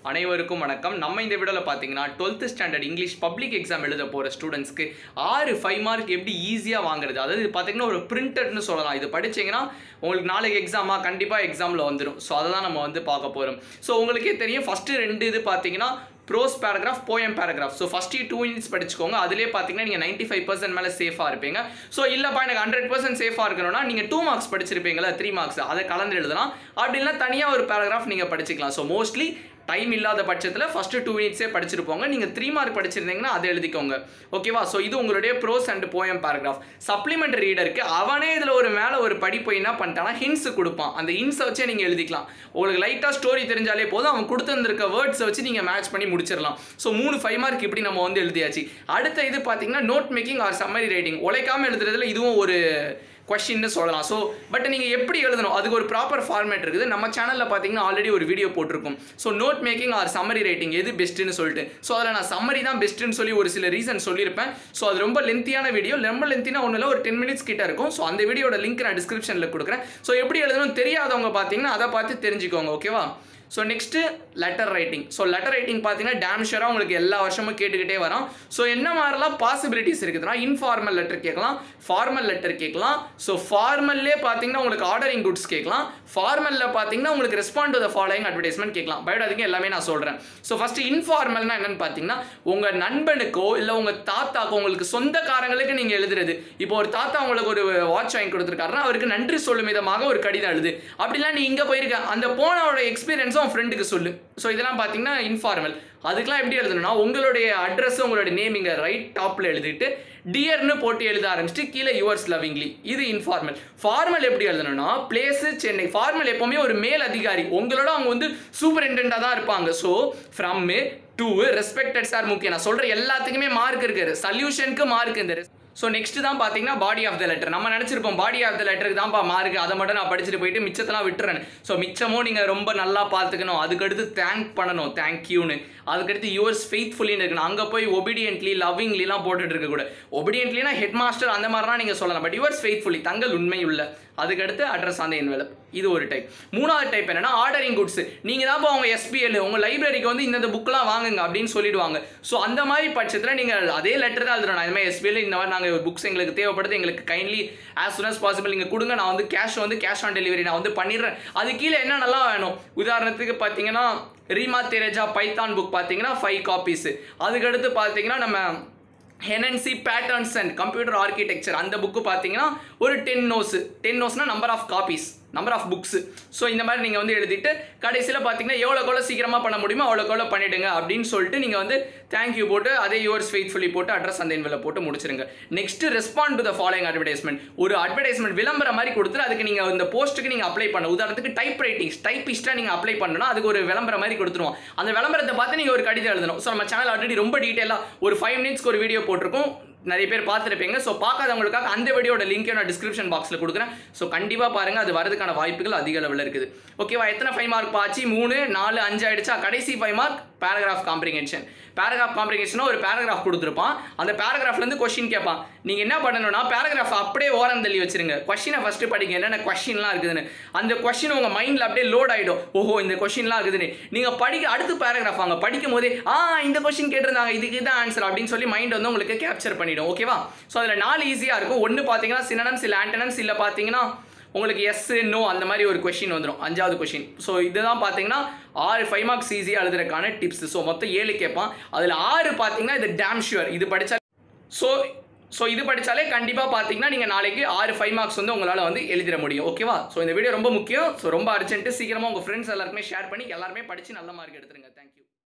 அனைவருக்கும் வணக்கம் நம்ம இந்த வீடியோவில் பார்த்தீங்கன்னா twelfth standard English public exam எழுத போகிற ஸ்டூடெண்ட்ஸ்க்கு ஆறு ஃபைவ் மார்க் எப்படி ஈஸியாக வாங்குறது அதாவது இது பார்த்தீங்கன்னா ஒரு பிரிண்டட்னு சொல்லலாம் இது படிச்சீங்கன்னா உங்களுக்கு நாளைக்கு எக்ஸாமா கண்டிப்பாக எக்ஸாமில் வந்துடும் ஸோ அதை தான் நம்ம வந்து பார்க்க போகிறோம் ஸோ உங்களுக்கே தெரியும் ஃபஸ்ட்டு ரெண்டு இது பார்த்தீங்கன்னா prose paragraph poem paragraph so first two units படிச்சுக்கோங்க அதிலே பார்த்தீங்கன்னா நீங்கள் நைன்ட்டி ஃபைவ் பர்சன்ட் மேலே சேஃபாக இருப்பீங்க ஸோ இல்லைப்பா எனக்கு ஹண்ட்ரட் பர்சன்ட் சேஃபாக இருக்கணும்னா நீங்கள் டூ மார்க்ஸ் படிச்சிருப்பீங்களா த்ரீ மார்க்ஸ் அதை கலந்து எழுதலாம் அப்படின்னா தனியாக ஒரு பேராகிராஃப் நீங்கள் படிச்சுக்கலாம் ஸோ மோஸ்ட்லி டைம் இல்லாத பட்சத்தில் ஃபஸ்ட்டு டூ மினிட்ஸே படிச்சுட்டு போங்க நீங்கள் த்ரீ மார்க் படிச்சிருந்தீங்கன்னா அதை எழுதிக்கோங்க ஓகேவா ஸோ இது உங்களுடைய prose and poem paragraph supplement ரீடருக்கு அவனே இதில் ஒரு மேலே ஒரு படிப்பு என்ன பண்ணிட்டானா ஹின்ஸ் கொடுப்பான் அந்த ஹின்ஸை வச்சே நீங்கள் எழுதிக்கலாம் உங்களுக்கு லைட்டாக ஸ்டோரி தெரிஞ்சாலே போதும் அவன் கொடுத்துருந்துருக்க வேர்ட்ஸை வச்சு நீங்கள் மேட்ச் பண்ணி முடிச்சிடலாம் ஸோ மூணு ஃபைவ் மார்க் இப்படி நம்ம வந்து எழுதியாச்சு அடுத்த இது பார்த்தீங்கன்னா note making or summary writing உழைக்காமல் எழுதுறதுல இதுவும் ஒரு கொஷின்னு சொல்லலாம் ஸோ பட் நீங்கள் எப்படி எழுதணும் அதுக்கு ஒரு ப்ராப்பர் ஃபார்மேட் இருக்குது நம்ம சேனலில் பார்த்தீங்கன்னா ஆல்ரெடி ஒரு வீடியோ போட்டிருக்கோம் so note making or summary writing எது பெஸ்ட்டுன்னு சொல்லிட்டு ஸோ அதில் நான் சம்மரி தான் பெஸ்ட்டுன்னு சொல்லி ஒரு சில ரீசன் சொல்லியிருப்பேன் ஸோ அது ரொம்ப லென்த்தியான வீடியோ ரொம்ப லென்த்தினா ஒன்றும் இல்லை ஒரு டென் மினிட்ஸ் கிட்ட இருக்கும் ஸோ அந்த வீடியோட லிங்க் நான் டிஸ்கிரிப்ஷனில் கொடுக்குறேன் ஸோ எப்படி எழுதணும் தெரியாதவங்க பார்த்தீங்கன்னா அதை பார்த்து தெரிஞ்சுக்கோங்க ஓகேவா so next letter writing so letter writing பார்த்தீங்கன்னா டேம் ஷுவராக உங்களுக்கு எல்லா வருஷமும் கேட்டுக்கிட்டே வரோம் ஸோ என்ன மாதிரிலாம் பாசிபிலிட்டிஸ் இருக்குதுன்னா இன்ஃபார்மல் லெட்டர் கேட்கலாம் ஃபார்மல் லெட்டர் கேட்கலாம் ஸோ ஃபார்மல்லே பார்த்தீங்கன்னா உங்களுக்கு ஆர்டரிங் குட்ஸ் கேட்கலாம் ஃபார்மலில் பார்த்தீங்கன்னா உங்களுக்கு respond to the following advertisement கேட்கலாம் பட் அதுக்கு எல்லாமே நான் சொல்கிறேன் ஸோ ஃபஸ்ட்டு இன்ஃபார்மல்னா என்னன்னு பார்த்தீங்கன்னா உங்கள் நண்பனுக்கோ இல்லை உங்கள் தாத்தாக்கோ உங்களுக்கு சொந்தக்காரங்களுக்கு நீங்கள் எழுதுறது இப்போ ஒரு தாத்தா உங்களுக்கு ஒரு வாட்ச் வாங்கி கொடுத்துருக்காருன்னா அவருக்கு நன்றி சொல்லும் விதமாக ஒரு கடிதம் எழுது அப்படிலாம் நீ இங்கே போயிருக்க அந்த போனோட எக்ஸ்பீரியன்ஸும் உன் ஃப்ரெண்டுக்கு சொல்லு ஸோ இதெல்லாம் பார்த்தீங்கன்னா இன்ஃபார்மல் அதுக்கெல்லாம் எப்படி எழுதணும்னா உங்களுடைய அட்ரஸ் உங்களுடைய நேம் இங்கே ரைட் டாப்பில் எழுதிட்டு டியர்னு போட்டு எழுத ஆரம்பிச்சுட்டு கீழே யுவர்ஸ் லவ்விங்லி இது இன்ஃபார்மல் ஃபார்மல் எப்படி எழுதணும்னா பிளேஸு சென்னை ஃபார்மல் எப்போவுமே ஒரு மேல் அதிகாரி உங்களோட அவங்க வந்து சூப்பரிண்டென்டாக தான் இருப்பாங்க so from to respected sir முக்கியம் நான் சொல்கிற எல்லாத்துக்குமே மார்க் இருக்குது சல்யூஷனுக்கு மார்க் இந்த ஸோ நெக்ஸ்ட் தான் பார்த்தீங்கன்னா பாடி ஆஃப் த லெட்டர் நம்ம நினச்சிருப்போம் பாடி ஆஃப் த லெட்டருக்கு தான்ப்பா மார்க் அதை மட்டும் நான் படிச்சுட்டு போயிட்டு மிச்சத்தெல்லாம் விட்டுறேன் ஸோ மிச்சமும் நீங்கள் ரொம்ப நல்லா பார்த்துக்கணும் அதுக்கடுத்து தேங்க் பண்ணணும் தேங்க்யூன்னு அதுக்கடுத்து யுவர்ஸ் ஃபெய்த்ஃபுல்லின்னு இருக்கணும் அங்கே போய் ஒபீடியன்ட்லி லவ்விங்லிலாம் போட்டுட்டு இருக்க கூட ஒபீடியன்ட்லினா ஹெட் மாஸ்டர் அந்த மாதிரிலாம் நீங்கள் சொல்லலாம் பட் யுவர்ஸ் ஃபெய்த்ஃபுல்லி தங்கள் உண்மை உள்ள அதுக்கடுத்து அட்ரஸ் அந்த என்வெலப் இது ஒரு டைப் மூணாவது டைப் என்னன்னா ஆர்டரிங் குட்ஸ் நீங்கள் தான் உங்கள் எஸ்பிஎல் உங்கள் லைப்ரரிக்கு வந்து இந்த புக்கெலாம் வாங்குங்க அப்படின்னு சொல்லிடுவாங்க ஸோ அந்த மாதிரி பட்சத்தில் நீங்கள் அதே லெட்டர் தான் எழுதுறோம் இந்த மாதிரி எஸ்பிஎல் இந்த மாதிரி நாங்கள் புக்ஸ் எங்களுக்கு தேவைப்படுது எங்களுக்கு kindly as soon as possible நீங்கள் கொடுங்க நான் வந்து கேஷ் வந்து கேஷ் ஆன் டெலிவரி நான் வந்து பண்ணிடுறேன் அது கீழே என்னென்னலாம் வேணும் உதாரணத்துக்கு பார்த்தீங்கன்னா ரீமா தெரேஜா பைத்தான் புக் பார்த்தீங்கன்னா ஃபைவ் காப்பீஸு அதுக்கடுத்து பார்த்தீங்கன்னா நம்ம Hennessy Patterson and computer architecture அந்த புக்கு பார்த்தீங்கன்னா ஒரு டென் நோஸ் டென் நோஸ்னா number of copies number of books so இந்த மாதிரி நீங்கள் வந்து எழுதிட்டு கடைசியில் பார்த்தீங்கன்னா எவ்வளோக்கு எவ்வளோ சீக்கிரமாக பண்ண முடியுமோ அவ்வளோக்கு எவ்வளோ பண்ணிடுங்க அப்படின்னு சொல்லிட்டு நீங்கள் வந்து தேங்க்யூ போட்டு அதே யுவர்ஸ் ஃபெய்த்ஃபுல்லி போட்டு அட்ரஸ் அந்த என்வெல போட்டு முடிச்சிருங்க next respond to the following advertisement ஒரு அட்வர்டைஸ்மெண்ட் விளம்பரம் மாதிரி கொடுத்துட்டு அதுக்கு நீங்கள் இந்த போஸ்ட்டுக்கு நீங்கள் அப்ளை பண்ண உதாரணத்துக்கு டைப் ரைட்டிங்ஸ் டைப்பிஸ்ட்டாக நீங்கள் அப்ளை பண்ணணும் அதுக்கு ஒரு விளம்பரம் மாதிரி கொடுத்துருவோம் அந்த விளம்பரத்தை பார்த்து நீங்கள் ஒரு கடிதம் எழுதணும் ஸோ நம்ம சேனல் ஆல்ரெடி ரொம்ப டீட்டெயிலாக ஒரு ஃபைவ் மினிட்ஸ்க்கு ஒரு வீடியோ போட்டிருக்கோம் நிறைய பேர் பார்த்துருப்பீங்க ஸோ பார்க்காதவங்களுக்காக அந்த வீடியோட லிங்க் நான் டிஸ்கிரிப்ஷன் பாக்ஸில் கொடுக்குறேன் ஸோ கண்டிப்பாக பாருங்கள் அது வரதுக்கான வாய்ப்புகள் அதிக அளவில் இருக்குது ஓகேவா எத்தனை ஃபைவ் மார்க் பாச்சு மூணு நாலு அஞ்சு ஆயிடுச்சா கடைசி five mark paragraph comprehension paragraph காம்ப்ரிகென்ஷனாக ஒரு பேராகிராஃப் கொடுத்துருப்பான் அந்த பேராகிராஃப்லேருந்து கொஷின் கேட்பான் நீங்கள் என்ன பண்ணணும்னா பேராகிராஃப் அப்படியே ஓரம் தள்ளி வச்சிருங்க கொஷினை ஃபஸ்ட்டு படிங்க என்னென்ன கொஷின்லாம் இருக்குதுன்னு அந்த கொஷின் உங்கள் மைண்டில் அப்படியே லோட் ஆகிடும் ஓஹோ இந்த கொஷின்லாம் இருக்குதுன்னு நீங்கள் படிக்க அடுத்து பேராகிராஃப் வாங்க படிக்கும் போதே ஆ இந்த கொஷின் கேட்டிருந்தாங்க இதுக்கு இதான் ஆன்சர் அப்படின்னு சொல்லி மைண்ட் வந்து உங்களுக்கு கேப்சர் பண்ணிடும் ஓகேவா ஸோ அதில் நாலு ஈஸியாக இருக்கும் ஒன்று பார்த்தீங்கன்னா சினனம்ஸ் இல்லை ஆண்டனம்ஸ் இல்லை பார்த்தீங்கன்னா உங்களுக்கு எஸ் நோ அந்த மாதிரி ஒரு கொஷின் வந்துடும் அஞ்சாவது கொஷின் ஸோ இதுதான் பார்த்தீங்கன்னா ஆறு ஃபைவ் மார்க்ஸ் ஈஸியாக எழுதுறதுக்கான டிப்ஸ் ஸோ மொத்தம் ஏழு கேட்பான் அதில் ஆறு பார்த்தீங்கன்னா இது டேம் ஷுவர் இது படித்தா ஸோ ஸோ இது படித்தாலே கண்டிப்பாக பார்த்தீங்கன்னா நீங்கள் நாளைக்கு ஆறு ஃபைவ் மார்க்ஸ் வந்து உங்களால் வந்து எழுதிட முடியும் ஓகேவா ஸோ இந்த வீடியோ ரொம்ப முக்கியம் ஸோ ரொம்ப அர்ஜென்ட்டு சீக்கிரமாக உங்கள் ஃப்ரெண்ட்ஸ் எல்லாருக்குமே ஷேர் பண்ணி எல்லாருமே படித்து நல்ல மார்க் எடுத்துருங்க தேங்க்யூ